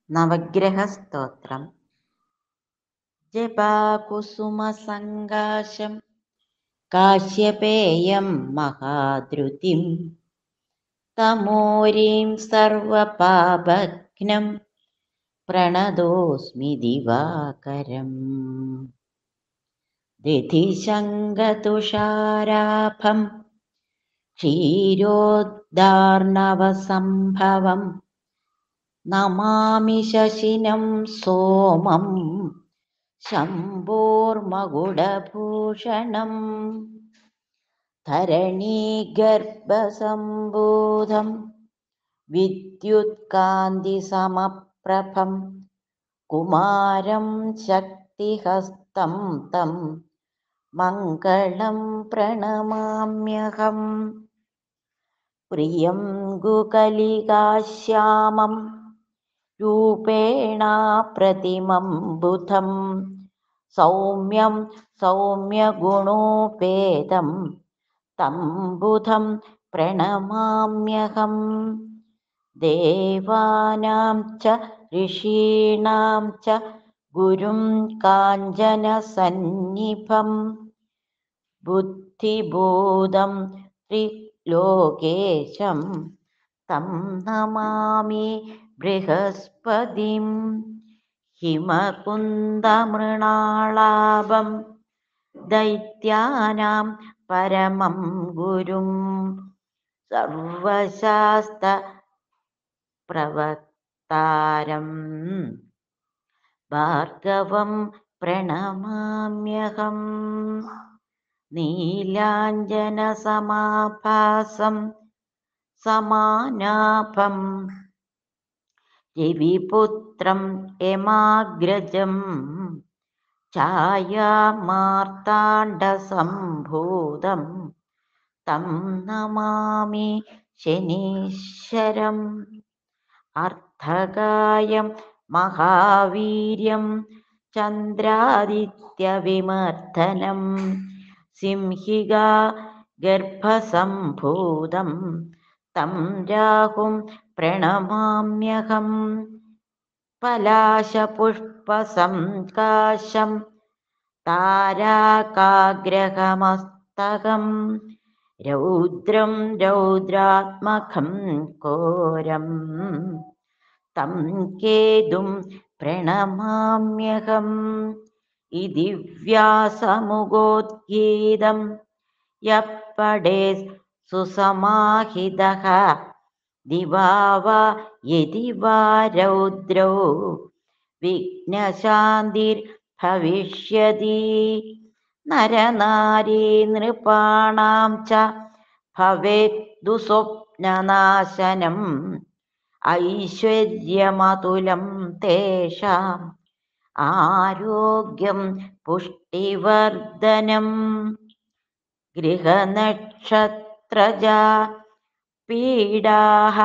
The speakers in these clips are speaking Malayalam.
നവഗ്രഹസ്തോത്രം ജപാകുസുമസങ്കാശം കാശ്യപേയം മഹാദ്രുതിം തമോരീം സർവപാപഘ്നം പ്രണതോസ്മി ദിവാകരം ദിധിശങ്കതുഷാരാഭം ക്ഷീരോദ്ധാർണവസംഭവം നമാമി ശശിനം സോമം ശംഭോർമകുടഭൂഷണം ധരണീഗർഭസംഭൂതം വിദ്യുത്കാന്തിസമപ്രഭം കുമാരം ശക്തിഹസ്തം തം മംഗളം പ്രണമാമ്യഹം പ്രിയം ഗുകലികാശ്യാമം രൂപേണ പ്രതിമം ബുധം സൗമ്യം സൗമ്യഗുണോപേതം തം ബുധം പ്രണമാമ്യഹം ദേവാനാം ച ഋഷീണാം ച ഗുരും കാഞ്ചനസന്നിഭം ബുദ്ധിബോധം ത്രിലോകേശം തം നമാമി ബൃഹസ്പതിം ഹിമകുന്ദമൃണാളാഭം ദൈത്യാനാം പരമം ഗുരും സർവശാസ്ത്ര പ്രവക്താരം ഭാർഗവം പ്രണമാമ്യഹം നീലാഞ്ജനസമാഭാസം സമാനാഭം രവിപുത്രം യമാഗ്രജം ഛായാമാർത്താണ്ഡസംഭൂതം തം നമാമി ശനീശ്വരം അർത്ഥകായം മഹാവീര്യം ചന്ദ്രാദിത്യവിമർദ്ദനം സിംഹിക ഗർഭസംഭൂതം തം രാഹും പ്രണമാമ്യഹം പലാശപുഷ്പസംകാശം താരാകാഗ്രഹമസ്തകം രൗദ്രം രൗദ്രാത്മകം ഘോരം തം കേതും പ്രണമാമ്യഹം ഇതി വ്യാസമുഗോദ്ഗീതം യപ്പടേ സുസമാഹിതഃ ദിവാവ യതി വാ രൗദ്രോ വിഘ്നശാന്തിർഭവിഷ്യതി നരനാരീ നൃപാണാം ച ഭവേത് ദുസ്വപ്നനാശനം ഐശ്വര്യമതുലം തേഷാം ആരോഗ്യം പുഷ്ടിവർദ്ധനം ഗൃഹനക്ഷത്രജാ പീഡാः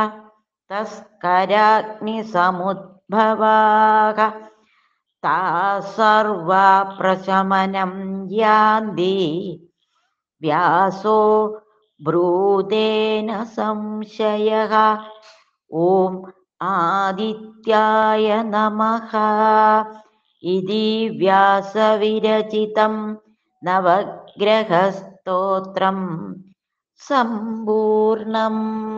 തസ്കരാഗ്നിസമുദ്ഭവാः താ സർവാ പ്രശമനം യാന്തി വ്യാസോ ബ്രൂതേന സംശയः ഓം ആദിത്യായ നമഃ ഇതി വ്യാസവിരചിതം നവഗ്രഹസ്തോത്രം സമ്പൂർണം